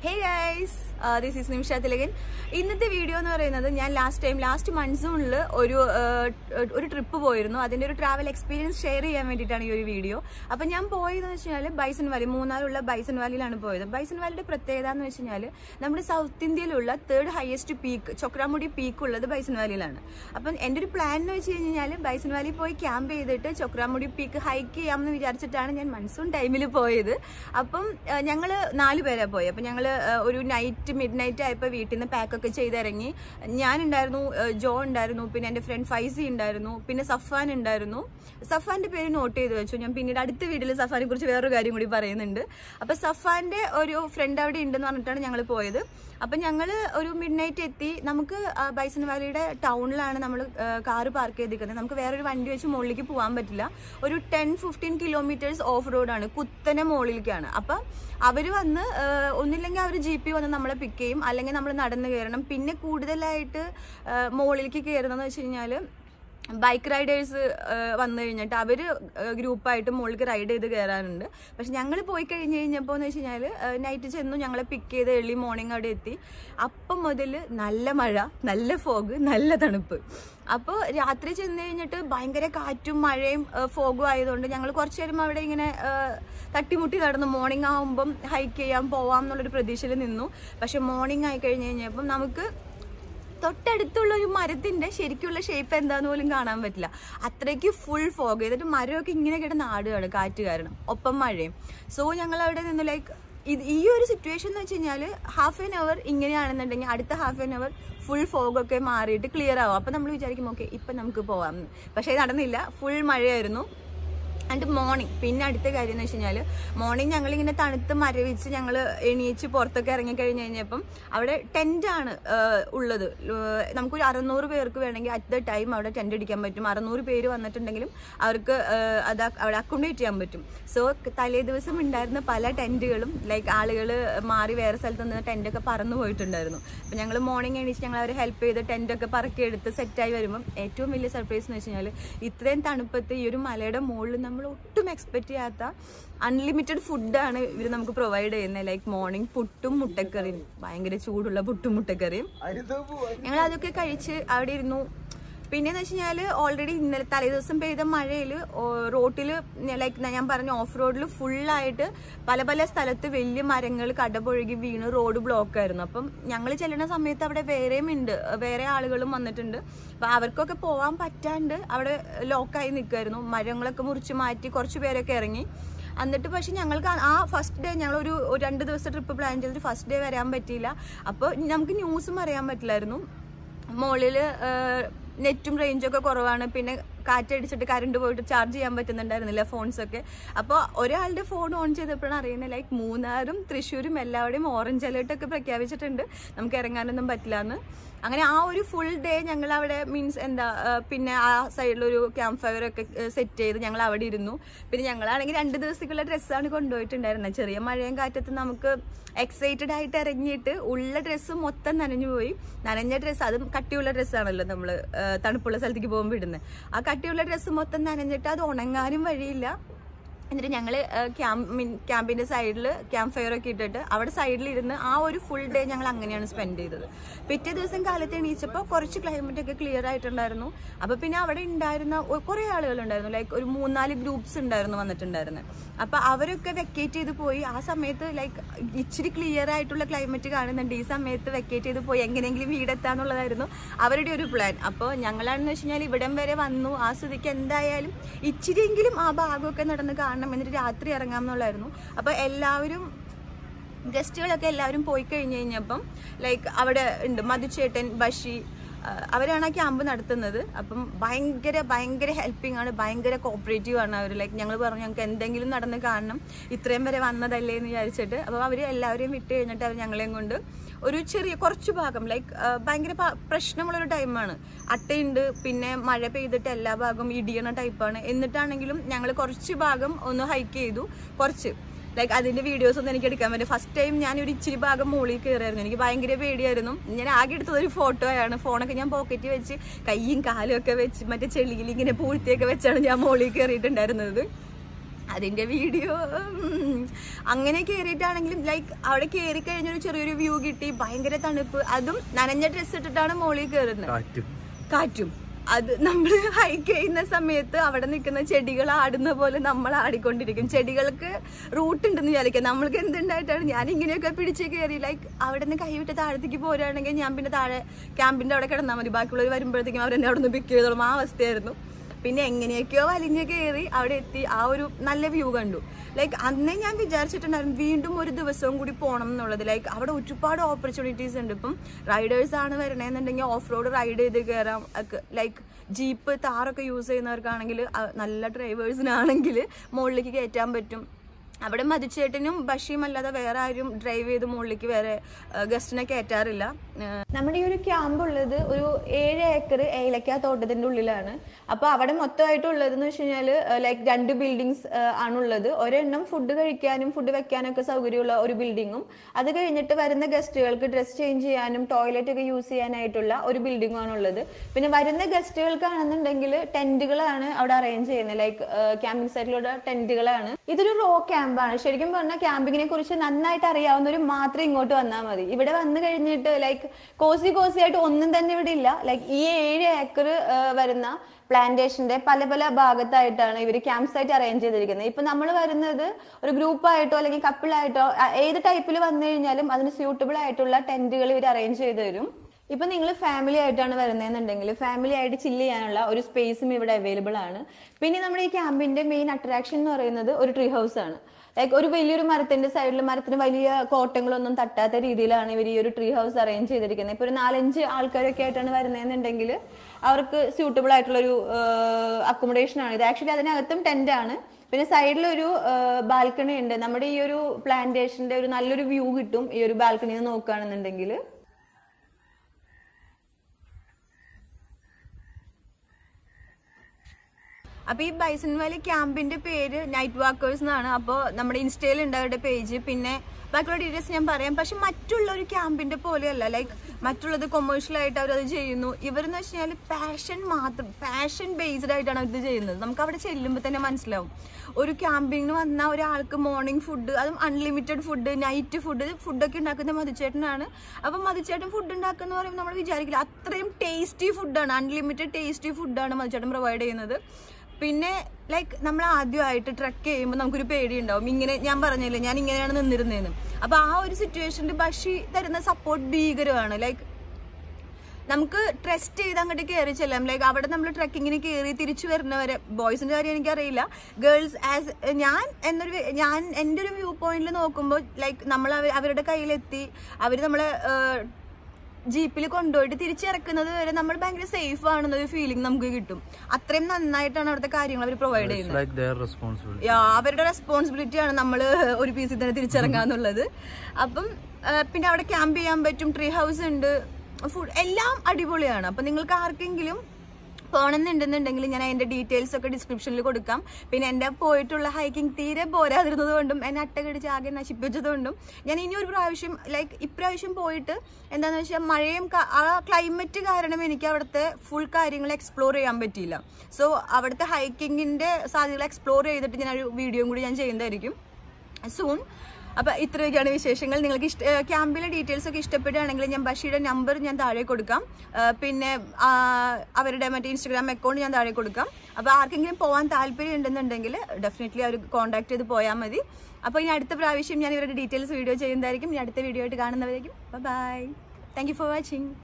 Hey guys this is Nimisha Thilakan ഇന്നത്തെ video എന്ന് പറയുന്നത് ഞാൻ ലാസ്റ്റ് ടൈം ലാസ്റ്റ് മൺസൂണിൽ ഒരു uh, ഒരു ട്രിപ്പ് പോയിരുന്നു അതിന്റെ ഒരു ട്രാവൽ എക്സ്പീരിയൻസ് ഷെയർ ചെയ്യാൻ വേണ്ടിയിട്ടാണ് ഈ ഒരു വീഡിയോ അപ്പൊ ഞാൻ പോയതെന്ന് വെച്ച് കഴിഞ്ഞാൽ ബൈസൺ വാലി മൂന്നാറുള്ള ബൈസൺ വാലിയിലാണ് പോയത് ബൈസൺ വാലിയുടെ പ്രത്യേകത എന്ന് വെച്ച് കഴിഞ്ഞാൽ നമ്മുടെ സൗത്ത് ഇന്ത്യയിലുള്ള third highest peak Chokramudi peak ഉള്ളത് ബൈസൺ വാലിയിലാണ് അപ്പം എൻ്റെ ഒരു പ്ലാൻ എന്ന് വെച്ച് കഴിഞ്ഞാൽ ബൈസൺ വാലി പോയി ക്യാമ്പ് ചെയ്തിട്ട് ചൊക്രാമുടി പീക്ക് ഹൈക്ക് ചെയ്യാമെന്ന് വിചാരിച്ചിട്ടാണ് ഞാൻ മൺസൂൺ ടൈമിൽ പോയത് അപ്പം ഞങ്ങൾ നാല് പേരാണ് പോയത് അപ്പം ഞങ്ങൾ ഒരു നൈറ്റ് മിഡ് നൈറ്റ് ആയപ്പോൾ വീട്ടിൽ നിന്ന് പാക്കൊക്കെ ചെയ്തിറങ്ങി ഞാനുണ്ടായിരുന്നു ഏഹ് ജോ ഉണ്ടായിരുന്നു പിന്നെ എൻ്റെ ഫ്രണ്ട് ഫൈസി ഉണ്ടായിരുന്നു പിന്നെ സഫാൻ ഉണ്ടായിരുന്നു സഫാന്റെ പേര് നോട്ട് ചെയ്ത് വെച്ചു ഞാൻ പിന്നീട് അടുത്ത വീട്ടിൽ സഫാനെ കുറിച്ച് വേറൊരു കാര്യം കൂടി പറയുന്നുണ്ട് അപ്പൊ സഫാന്റെ ഒരു ഫ്രണ്ട് അവിടെ ഉണ്ടെന്ന് പറഞ്ഞിട്ടാണ് ഞങ്ങൾ പോയത് അപ്പൊ ഞങ്ങൾ ഒരു മിഡ് നൈറ്റ് എത്തി നമുക്ക് ആ, ബൈസൺ വാലിയുടെ ടൗണിലാണ് നമ്മൾ കാറ് പാർക്ക് ചെയ്തിരിക്കുന്നത് നമുക്ക് വേറൊരു വണ്ടി വെച്ച് മുകളിലേക്ക് പോകാൻ പറ്റില്ല ഒരു ടെൻ ഫിഫ്റ്റീൻ കിലോമീറ്റേഴ്സ് ഓഫ് റോഡാണ് കുത്തനെ മുകളിലേക്കാണ് അപ്പൊ അവര് വന്ന് ആ, ഒന്നില്ലെങ്കിൽ അവർ ജി പി വന്ന് നമ്മളെ പിക്ക് ചെയ്യും അല്ലെങ്കിൽ നമ്മൾ നടന്ന് കയറണം പിന്നെ കൂടുതലായിട്ട് ആ, മുകളിലേക്ക് കയറുന്നതെന്ന് വെച്ച് കഴിഞ്ഞാൽ ബൈക്ക് റൈഡേഴ്സ് വന്നു കഴിഞ്ഞിട്ട് അവർ ഗ്രൂപ്പായിട്ട് മുകളിലേക്ക് റൈഡ് ചെയ്ത് കയറാറുണ്ട് പക്ഷെ ഞങ്ങൾ പോയി കഴിഞ്ഞ് കഴിഞ്ഞപ്പോൾ എന്ന് വെച്ച് കഴിഞ്ഞാൽ നൈറ്റ് ചെന്നു ഞങ്ങളെ പിക്ക് ചെയ്ത് ഏർലി മോർണിംഗ് അവിടെ എത്തി അപ്പം മുതൽ നല്ല മഴ നല്ല ഫോഗ് നല്ല തണുപ്പ് അപ്പോൾ രാത്രി ചെന്ന് കഴിഞ്ഞിട്ട് ഭയങ്കര കാറ്റും മഴയും ഫോഗും ആയതുകൊണ്ട് ഞങ്ങൾ കുറച്ച് നേരം അവിടെ ഇങ്ങനെ ആ, തട്ടിമുട്ടി നടന്നു മോർണിംഗ് ആകുമ്പം ഹൈക്ക് ചെയ്യാൻ പോവാം എന്നുള്ളൊരു പ്രതീക്ഷയിൽ നിന്നു പക്ഷെ മോർണിംഗ് ആയി കഴിഞ്ഞ് കഴിഞ്ഞപ്പം നമുക്ക് തൊട്ടടുത്തുള്ള ഒരു മരത്തിന്റെ ശരിക്കുള്ള ഷേപ്പ് എന്താന്ന് പോലും കാണാൻ പറ്റില്ല അത്രയ്ക്ക് ഫുൾ ഫോഗ് ചെയ്തിട്ട് മരമൊക്കെ ഇങ്ങനെ കിടന്ന് ആടുകയാണ് കാറ്റ് കാരണം ഒപ്പം മഴയും സോ ഞങ്ങൾ അവിടെ നിന്ന് ലൈക്ക് ഇത് ഈ ഒരു സിറ്റുവേഷൻ എന്ന് വെച്ച് കഴിഞ്ഞാൽ ഹാഫ് ആൻ അവർ ഇങ്ങനെയാണെന്നുണ്ടെങ്കിൽ അടുത്ത ഹാഫ് ആൻ അവർ ഫുൾ ഫോഗൊക്കെ മാറിയിട്ട് ക്ലിയർ ആവും അപ്പം നമ്മൾ വിചാരിക്കും ഓക്കെ ഇപ്പം നമുക്ക് പോവാം എന്ന്. പക്ഷേ ഇത് നടന്നില്ല ഫുൾ മഴയായിരുന്നു ആൻഡ് മോർണിംഗ് പിന്നെ അടുത്ത കാര്യം എന്ന് വെച്ച് കഴിഞ്ഞാൽ മോർണിംഗ് ഞങ്ങൾ ഇങ്ങനെ തണുത്ത് മരവിച്ച് ഞങ്ങൾ എണീച്ച് പുറത്തൊക്കെ ഇറങ്ങി കഴിഞ്ഞ് കഴിഞ്ഞപ്പം അവിടെ ടെൻ്റാണ് ഉള്ളത് ഏഹ് നമുക്കൊരു അറുന്നൂറ് പേർക്ക് വേണമെങ്കിൽ അറ്റ് ദ ടൈം അവിടെ ടെൻ്റ് അടിക്കാൻ പറ്റും അറുന്നൂറ് പേര് വന്നിട്ടുണ്ടെങ്കിലും അവർക്ക് ഏഹ് അത് അ- അവിടെ അക്കോമഡേറ്റ് ചെയ്യാൻ പറ്റും സോ തലേ ദിവസം ഉണ്ടായിരുന്ന പല ടെൻറ്റുകളും ലൈക്ക് ആളുകൾ മാറി വേറെ സ്ഥലത്ത് നിന്ന് ടെൻ്റൊക്കെ പറന്നു പോയിട്ടുണ്ടായിരുന്നു അപ്പം ഞങ്ങൾ മോർണിംഗ് എണീച്ച് ഞങ്ങൾ അവരെ ഹെൽപ്പ് ചെയ്ത് ടെൻ്റൊക്കെ പറക്കിയെടുത്ത് സെറ്റായി വരുമ്പം ഏറ്റവും വലിയ സർപ്രൈസ് എന്ന് വെച്ച് കഴിഞ്ഞാൽ ഇത്രയും തണുപ്പത്ത് ഈ ഒരു മലയുടെ മുകളിൽ നമ്മൾ ഒട്ടും എക്സ്പെക്ട് ചെയ്യാത്ത അൺലിമിറ്റഡ് ഫുഡാണ് ഇവർ നമുക്ക് പ്രൊവൈഡ് ചെയ്യുന്നത് ലൈക്ക് മോർണിംഗ് പുട്ടും മുട്ടക്കറിയും ഭയങ്കര ചൂടുള്ള പുട്ടും മുട്ടക്കറിയും ഞങ്ങൾ അതൊക്കെ കഴിച്ച് അവിടെ ഇരുന്നു പിന്നെന്ന് വെച്ച് കഴിഞ്ഞാൽ ഓൾറെഡി ഇന്നലെ തലേ ദിവസം പെയ്ത മഴയിൽ റോട്ടിൽ ലൈക്ക് ഞാൻ പറഞ്ഞ ഓഫ് റോഡിൽ ഫുള്ളായിട്ട് പല പല സ്ഥലത്ത് വലിയ മരങ്ങൾ കടപുഴകി വീണ് റോഡ് ബ്ലോക്ക് ആയിരുന്നു അപ്പം ഞങ്ങൾ ചെല്ലുന്ന സമയത്ത് അവിടെ വേറെയും ഉണ്ട് വേറെ ആളുകളും വന്നിട്ടുണ്ട് അപ്പൊ അവർക്കൊക്കെ പോകാൻ പറ്റാണ്ട് അവിടെ ലോക്കായി നിൽക്കുമായിരുന്നു മരങ്ങളൊക്കെ മുറിച്ച് മാറ്റി കുറച്ച് പേരൊക്കെ ഇറങ്ങി എന്നിട്ട് പക്ഷെ ഞങ്ങൾക്ക് ആ- ആ ഫസ്റ്റ് ഡേ ഞങ്ങൾ ഒരു ഒരു രണ്ട് ദിവസത്തെ ട്രിപ്പ് പ്ലാൻ ചെയ്തിട്ട് ഫസ്റ്റ് ഡേ വരാൻ പറ്റിയില്ല അപ്പോൾ നമുക്ക് ന്യൂസും അറിയാൻ പറ്റില്ലായിരുന്നു മുകളിൽ നെറ്റും റേഞ്ചൊക്കെ കുറവാണ് പിന്നെ കാറ്റടിച്ചിട്ട് കറണ്ട് പോയിട്ട് ചാർജ് ചെയ്യാൻ പറ്റുന്നുണ്ടായിരുന്നില്ല ഫോൺസ് ഒക്കെ അപ്പോൾ ഒരാളുടെ ഫോൺ ഓൺ ചെയ്തപ്പോഴാണ് അറിയുന്നത് ലൈക്ക് മൂന്നാറും തൃശ്ശൂരും എല്ലാവരുടെയും ഓറഞ്ച് അലേർട്ട് ഒക്കെ പ്രഖ്യാപിച്ചിട്ടുണ്ട് നമുക്ക് ഇറങ്ങാനൊന്നും പറ്റില്ല എന്ന് അങ്ങനെ ആ ഒരു ഫുൾ ഡേ ഞങ്ങൾ അവിടെ മീൻസ് എന്താ ആ, പിന്നെ ആ സൈഡിലൊരു ക്യാമ്പ് ഫയർ ഒക്കെ സെറ്റ് ചെയ്ത് ഞങ്ങൾ അവിടെ ഇരുന്നു പിന്നെ ഞങ്ങളാണെങ്കിൽ രണ്ട് ദിവസത്തേക്കുള്ള ഡ്രസ്സാണ് കൊണ്ടുപോയിട്ടുണ്ടായിരുന്നത് ചെറിയ മഴയും കാറ്റത്ത് നമുക്ക് എക്സൈറ്റഡ് ആയിട്ട് ഇറങ്ങിയിട്ട് ഉള്ള ഡ്രസ്സ് മൊത്തം നനഞ്ഞു പോയി നനഞ്ഞ ഡ്രസ്സ് അതും കട്ടിയുള്ള ഡ്രസ്സാണല്ലോ നമ്മൾ തണുപ്പുള്ള സ്ഥലത്തേക്ക് പോകുമ്പോൾ ഇടുന്നത് ആ കട്ടിയുള്ള ഡ്രസ്സ് മൊത്തം നനഞ്ഞിട്ട് അത് ഉണങ്ങാനും വഴിയില്ല എന്നിട്ട് ഞങ്ങൾ ക്യാമ്പ് മീൻ ക്യാമ്പിന്റെ സൈഡിൽ ക്യാമ്പ് ഫയർ ഒക്കെ ഇട്ടിട്ട് അവിടെ സൈഡിൽ ഇരുന്ന് ആ ഒരു ഫുൾ ഡേ ഞങ്ങൾ അങ്ങനെയാണ് സ്പെൻഡ് ചെയ്തത് പിറ്റേ ദിവസം കാലത്ത് എണീച്ചപ്പോൾ കുറച്ച് ക്ലൈമറ്റ് ഒക്കെ ക്ലിയർ ആയിട്ടുണ്ടായിരുന്നു അപ്പൊ പിന്നെ അവിടെ ഉണ്ടായിരുന്ന ഒ- കുറേ ആളുകൾ ഉണ്ടായിരുന്നു ലൈക്ക് ഒരു മൂന്നാല് ഗ്രൂപ്പ്സ് ഉണ്ടായിരുന്നു വന്നിട്ടുണ്ടായിരുന്നത് അപ്പൊ അവരൊക്കെ വെക്കേറ്റ് ചെയ്ത് പോയി ആ സമയത്ത് ലൈക്ക് ഇച്ചിരി ക്ലിയർ ആയിട്ടുള്ള ക്ലൈമറ്റ് കാണുന്നുണ്ട് ഈ സമയത്ത് വെക്കേറ്റ് ചെയ്ത് പോയി എങ്ങനെയെങ്കിലും വീടെത്താന്നുള്ളതായിരുന്നു അവരുടെ ഒരു പ്ലാൻ അപ്പോൾ ഞങ്ങളാണെന്ന് വെച്ച് കഴിഞ്ഞാൽ ഇവിടം വരെ വന്നു ആ സ്ഥിതിക്ക് എന്തായാലും ഇച്ചിരിയെങ്കിലും ആ ഭാഗമൊക്കെ നടന്ന് കാണണം എന്നിട്ട് രാത്രി ഇറങ്ങാം എന്നുള്ളായിരുന്നു അപ്പോൾ എല്ലാവരും ഗസ്റ്റുകളൊക്കെ എല്ലാവരും പോയി കഴിഞ്ഞ് കഴിഞ്ഞപ്പം ലൈക്ക് അവിടെ ഉണ്ട് മധുചേട്ടൻ ബഷി ആ, അവരാണ് ആ ക്യാമ്പ് നടത്തുന്നത് അപ്പം ഭയങ്കര ഭയങ്കര ഹെൽപ്പിംഗ് ആണ് ഭയങ്കര കോപ്പറേറ്റീവ് ആണ് അവർ ലൈക്ക് ഞങ്ങൾ പറഞ്ഞു ഞങ്ങൾക്ക് എന്തെങ്കിലും നടന്ന് കാണണം ഇത്രയും വരെ വന്നതല്ലേ എന്ന് വിചാരിച്ചിട്ട് അപ്പോൾ അവർ എല്ലാവരെയും വിട്ട് കഴിഞ്ഞിട്ട് അവർ ഞങ്ങളെയും കൊണ്ട് ഒരു ചെറിയ കുറച്ച് ഭാഗം ലൈക്ക് ഭയങ്കര പ- പ്രശ്നമുള്ളൊരു ടൈമാണ് അട്ടയുണ്ട് പിന്നെ മഴ പെയ്തിട്ട് എല്ലാ ഭാഗവും ഇടിയണ ടൈപ്പാണ് എന്നിട്ടാണെങ്കിലും ഞങ്ങൾ കുറച്ച് ഭാഗം ഒന്ന് ഹൈക്ക് ചെയ്തു കുറച്ച് ലൈക്ക് അതിന്റെ വീഡിയോസ് ഒന്നും എനിക്ക് എടുക്കാൻ പറ്റും ഫസ്റ്റ് ടൈം ഞാൻ ഒരു ഇച്ചിരി ഭാഗം മുകളിൽ കയറായിരുന്നു എനിക്ക് ഭയങ്കര പേടിയായിരുന്നു ഞാൻ ആകെ എടുത്തത് ഒരു ഫോട്ടോയാണ് ഫോണൊക്കെ ഞാൻ പോക്കറ്റിൽ വെച്ച് കൈയും കാലും ഒക്കെ വെച്ച് മറ്റേ ചെളിയിൽ ഇങ്ങനെ പൂഴ്ത്തിയൊക്കെ വെച്ചാണ് ഞാൻ മുകളിൽ കയറിയിട്ടുണ്ടായിരുന്നത് അതിന്റെ വീഡിയോ അങ്ങനെ കയറിയിട്ടാണെങ്കിലും ലൈക്ക് അവിടെ കയറി കഴിഞ്ഞൊരു ചെറിയൊരു വ്യൂ കിട്ടി ഭയങ്കര തണുപ്പ് അതും നനഞ്ഞ ഡ്രസ്സ് ഇട്ടിട്ടാണ് മോളിൽ കയറുന്നത് കാറ്റും കാറ്റും അത് നമ്മൾ ഹൈക്ക് ചെയ്യുന്ന സമയത്ത് അവിടെ നിൽക്കുന്ന ചെടികൾ ആടുന്ന പോലെ നമ്മൾ ആടിക്കൊണ്ടിരിക്കും ചെടികൾക്ക് റൂട്ട് ഉണ്ടെന്ന് വിചാരിക്കാം നമ്മൾക്ക് എന്തുണ്ടായിട്ടാണ് ഞാൻ ഇങ്ങനെയൊക്കെ പിടിച്ച് കയറി ലൈക്ക് അവിടെ നിന്ന് കൈവിട്ട് താഴത്തേക്ക് പോരുകയാണെങ്കിൽ ഞാൻ പിന്നെ താഴെ ക്യാമ്പിന്റെ അവിടെ കിടന്നാൽ മതി ബാക്കിയുള്ളവർ വരുമ്പോഴത്തേക്കും അവരെന്നെ അവിടെ നിന്ന് പിക്ക് ചെയ്തോളും ആ അവസ്ഥയായിരുന്നു പിന്നെ എങ്ങനെയൊക്കെയോ വലിഞ്ഞ് കയറി അവിടെ എത്തി ആ ഒരു നല്ല വ്യൂ കണ്ടു ലൈക്ക് അന്നേ ഞാൻ വിചാരിച്ചിട്ടുണ്ടായിരുന്നു വീണ്ടും ഒരു ദിവസവും കൂടി പോകണം എന്നുള്ളത് ലൈക്ക് അവിടെ ഒരുപാട് ഓപ്പർച്യൂണിറ്റീസ് ഉണ്ട് ഇപ്പം റൈഡേഴ്സ് ആണ് വരണേന്നുണ്ടെങ്കിൽ ഓഫ് റോഡ് റൈഡ് ചെയ്ത് കയറാം ഒക്കെ ലൈക്ക് ജീപ്പ് താറൊക്കെ യൂസ് ചെയ്യുന്നവർക്കാണെങ്കിൽ അഹ് നല്ല ഡ്രൈവേഴ്സിനാണെങ്കിൽ മുകളിലേക്ക് കയറ്റാൻ പറ്റും അവിടെ മതിച്ചേട്ടനും ബഷീം അല്ലാതെ വേറെ ആരും ഡ്രൈവ് ചെയ്ത് മുകളിലേക്ക് വേറെ ഗസ്റ്റിനെ കയറ്റാറില്ല നമ്മുടെ ഈ ഒരു ക്യാമ്പ് ഉള്ളത് ഒരു ഏഴ് ഏക്കർ ഏലക്ക തോട്ടത്തിന്റെ ഉള്ളിലാണ് അപ്പൊ അവിടെ മൊത്തമായിട്ട് ഉള്ളതെന്ന് വെച്ച് കഴിഞ്ഞാൽ ലൈക്ക് രണ്ട് ബിൽഡിങ്സ് ആണുള്ളത് ഒരെണ്ണം ഫുഡ് കഴിക്കാനും ഫുഡ് വെക്കാനൊക്കെ സൗകര്യമുള്ള ഒരു ബിൽഡിങ്ങും അത് കഴിഞ്ഞിട്ട് വരുന്ന ഗസ്റ്റുകൾക്ക് ഡ്രസ് ചേഞ്ച് ചെയ്യാനും ടോയ്ലറ്റ് ഒക്കെ യൂസ് ചെയ്യാനായിട്ടുള്ള ഒരു ബിൽഡിംഗും ആണുള്ളത് പിന്നെ വരുന്ന ഗസ്റ്റുകൾക്കാണെന്നുണ്ടെങ്കിൽ ടെന്റുകളാണ് അവിടെ അറേഞ്ച് ചെയ്യുന്നത് ലൈക്ക് ക്യാമ്പിംഗ് സൈറ്റിലുള്ള ടെന്റുകളാണ് ഇതൊരു റോ ക്യാമ്പാണ് ശരിക്കും പറഞ്ഞാൽ ക്യാമ്പിങ്ങിനെ കുറിച്ച് നന്നായിട്ട് അറിയാവുന്നവർ മാത്രം ഇങ്ങോട്ട് വന്നാൽ മതി ഇവിടെ വന്നു കഴിഞ്ഞിട്ട് ലൈക്ക് കോസി കോസി ആയിട്ട് ഒന്നും തന്നെ ഇവിടെ ഇല്ല ലൈക്ക് ഈ ഏഴ് ഏക്കർ വരുന്ന പ്ലാന്റേഷന്റെ പല പല ഭാഗത്തായിട്ടാണ് ഇവർ ക്യാമ്പ് സൈറ്റ് അറേഞ്ച് ചെയ്തിരിക്കുന്നത് ഇപ്പൊ നമ്മൾ വരുന്നത് ഒരു ഗ്രൂപ്പായിട്ടോ അല്ലെങ്കിൽ കപ്പിളായിട്ടോ ഏത് ടൈപ്പിൽ വന്നു കഴിഞ്ഞാലും അതിന് സ്യൂട്ടബിൾ ആയിട്ടുള്ള ടെന്റുകൾ ഇവർ അറേഞ്ച് ചെയ്ത് തരും ഇപ്പൊ നിങ്ങൾ ഫാമിലി ആയിട്ടാണ് വരുന്നതെന്നുണ്ടെങ്കിൽ ഫാമിലി ആയിട്ട് ചില്ല് ചെയ്യാനുള്ള ഒരു സ്പേസും ഇവിടെ അവൈലബിൾ ആണ് പിന്നെ നമ്മുടെ ഈ ക്യാമ്പിന്റെ മെയിൻ അട്രാക്ഷൻ എന്ന് പറയുന്നത് ഒരു ട്രീ ഹൗസ് ആണ് ലൈക്ക് ഒരു വലിയൊരു മരത്തിന്റെ സൈഡിൽ മരത്തിന് വലിയ കോട്ടങ്ങളൊന്നും തട്ടാത്ത രീതിയിലാണ് ഇവർ ഈ ഒരു ട്രീ ഹൗസ് അറേഞ്ച് ചെയ്തിരിക്കുന്നത് ഇപ്പൊ ഒരു നാലഞ്ച് ആൾക്കാരൊക്കെ ആയിട്ടാണ് വരുന്നതെന്നുണ്ടെങ്കിൽ അവർക്ക് സ്യൂട്ടബിൾ ആയിട്ടുള്ള ഒരു അക്കോമഡേഷൻ ആണ് ഇത് ആക്ച്വലി അതിനകത്തും ടെന്റ് ആണ് പിന്നെ സൈഡിൽ ഒരു ബാൽക്കണി ഉണ്ട് നമ്മുടെ ഈ ഒരു പ്ലാന്റേഷന്റെ ഒരു നല്ലൊരു വ്യൂ കിട്ടും ഈ ഒരു ബാൽക്കണിയിൽ നിന്ന് നോക്കുകയാണെന്നുണ്ടെങ്കിൽ അപ്പൊ ഈ ബൈസൺ വാലി ക്യാമ്പിന്റെ പേര് നൈറ്റ് വാക്കേഴ്സ് എന്നാണ് അപ്പോൾ നമ്മുടെ ഇൻസ്റ്റയിൽ ഉണ്ട് അവരുടെ പേജ് പിന്നെ ബാക്കിയുള്ള ഡീറ്റെയിൽസ് ഞാൻ പറയാം പക്ഷെ മറ്റുള്ള ഒരു ക്യാമ്പിന്റെ പോലെയല്ല ലൈക്ക് മറ്റുള്ളത് കൊമേഴ്ഷ്യൽ ആയിട്ട് അവരത് ചെയ്യുന്നു ഇവരെന്ന് വെച്ച് കഴിഞ്ഞാൽ പാഷൻ മാത്രം പാഷൻ ബേസ്ഡ് ആയിട്ടാണ് ഇത് ചെയ്യുന്നത് നമുക്ക് അവിടെ ചെല്ലുമ്പോൾ തന്നെ മനസ്സിലാവും ഒരു ക്യാമ്പിങ്ങിന് വന്ന ഒരാൾക്ക് മോർണിംഗ് ഫുഡ് അതും അൺലിമിറ്റഡ് ഫുഡ് നൈറ്റ് ഫുഡ് ഫുഡൊക്കെ ഉണ്ടാക്കുന്ന മധുചേട്ടനാണ് അപ്പം മധുചേട്ടൻ ഫുഡ് ഉണ്ടാക്കുന്ന പറയുമ്പോൾ നമ്മൾ വിചാരിക്കില്ല അത്രയും ടേസ്റ്റി ഫുഡാണ് അൺലിമിറ്റഡ് ടേസ്റ്റി ഫുഡാണ് മധുചേട്ടൻ പ്രൊവൈഡ് ചെയ്യുന്നത് പിന്നെ ലൈക്ക് നമ്മൾ ആദ്യമായിട്ട് ട്രക്ക് ചെയ്യുമ്പോൾ നമുക്കൊരു പേടി ഉണ്ടാവും ഇങ്ങനെ ഞാൻ പറഞ്ഞില്ലേ ഞാൻ ഇങ്ങനെയാണ് നിന്നിരുന്നതെന്ന് അപ്പൊ ആ ഒരു സിറ്റുവേഷനിൽ ബഷി തരുന്ന സപ്പോർട്ട് ഭീകരമാണ് ലൈക്ക് നമുക്ക് ട്രസ്റ്റ് ചെയ്ത് അങ്ങോട്ട് കയറി ചെല്ലാം ലൈക്ക് അവിടെ നമ്മൾ ട്രക്കിങ്ങിന് കയറി തിരിച്ചു വരുന്നവരെ ബോയ്സിന്റെ കാര്യം എനിക്കറിയില്ല ഗേൾസ് ആസ് ഞാൻ എന്നൊരു വേ- ഞാൻ എൻ്റെ ഒരു വ്യൂ പോയിന്റിൽ നോക്കുമ്പോൾ ലൈക്ക് നമ്മൾ അവ- അവരുടെ കയ്യിലെത്തി അവർ നമ്മളെ ജീപ്പിൽ കൊണ്ടുപോയിട്ട് തിരിച്ചിറക്കുന്നത് വരെ നമ്മൾ ഭയങ്കര സേഫ് ആണെന്നൊരു ഫീലിംഗ് നമുക്ക് കിട്ടും അത്രയും നന്നായിട്ടാണ് അവിടുത്തെ കാര്യങ്ങൾ അവർ പ്രൊവൈഡ് ചെയ്യുന്നത് ലൈക്ക് ദർ റെസ്പോൺസിബിലിറ്റി യാ, അവരുടെ റെസ്പോൺസിബിലിറ്റി ആണ് നമ്മൾ ഒരു പീസിൽ തന്നെ തിരിച്ചിറങ്ങാന്നുള്ളത് അപ്പം ആ, പിന്നെ അവിടെ ക്യാമ്പ് ചെയ്യാൻ പറ്റും ട്രീ ഹൗസ് ഉണ്ട് ഫുഡ് എല്ലാം അടിപൊളിയാണ് അപ്പൊ നിങ്ങൾക്ക് ആർക്കെങ്കിലും പോകണമെന്നുണ്ടെന്നുണ്ടെങ്കിൽ ഞാൻ അതിന്റെ ഡീറ്റെയിൽസ് ഒക്കെ ഡിസ്ക്രിപ്ഷനിൽ കൊടുക്കാം പിന്നെ എൻ്റെ പോയിട്ടുള്ള ഹൈക്കിംഗ് തീരെ പോരാതിരുന്നത് കൊണ്ടും എന്നെ അട്ടകടിച്ച് ആകെ നശിപ്പിച്ചത് കൊണ്ടും ഞാൻ ഇനി ഒരു പ്രാവശ്യം ലൈക്ക് ഇപ്രാവശ്യം പോയിട്ട് എന്താണെന്ന് വെച്ചാൽ മഴയും ക- ആ ക്ലൈമറ്റ് കാരണം എനിക്ക് അവിടുത്തെ ഫുൾ കാര്യങ്ങൾ എക്സ്പ്ലോർ ചെയ്യാൻ പറ്റിയില്ല സോ അവിടുത്തെ ഹൈക്കിങ്ങിന്റെ സാധ്യതകൾ എക്സ്പ്ലോർ ചെയ്തിട്ട് ഞാൻ ഒരു വീഡിയോയും കൂടി ഞാൻ ചെയ്യുന്നതായിരിക്കും സൂൺ അപ്പൊ ഇത്രയൊക്കെയാണ് വിശേഷങ്ങൾ നിങ്ങൾക്ക് ഇഷ്ട ഏഹ് ക്യാമ്പിലെ ഡീറ്റെയിൽസ് ഒക്കെ ഇഷ്ടപ്പെടുകയാണെങ്കിൽ ഞാൻ ബഷീയുടെ നമ്പർ ഞാൻ താഴെ കൊടുക്കാം ഏഹ് പിന്നെ ആ, അവരുടെ മറ്റേ ഇൻസ്റ്റാഗ്രാം അക്കൗണ്ട് ഞാൻ താഴെ കൊടുക്കാം അപ്പൊ ആർക്കെങ്കിലും പോകാൻ താല്പര്യം ഉണ്ടെന്നുണ്ടെങ്കിൽ ഡെഫിനറ്റ്ലി അവർ കോൺടാക്ട് ചെയ്ത് പോയാൽ മതി അപ്പോൾ ഇനി അടുത്ത പ്രാവശ്യം ഞാൻ ഇവരുടെ ഡീറ്റെയിൽസ് വീഡിയോ ചെയ്യുന്നതായിരിക്കും ഇനി അടുത്ത വീഡിയോ ആയിട്ട് കാണുന്നവരായിരിക്കും bye thank you for watching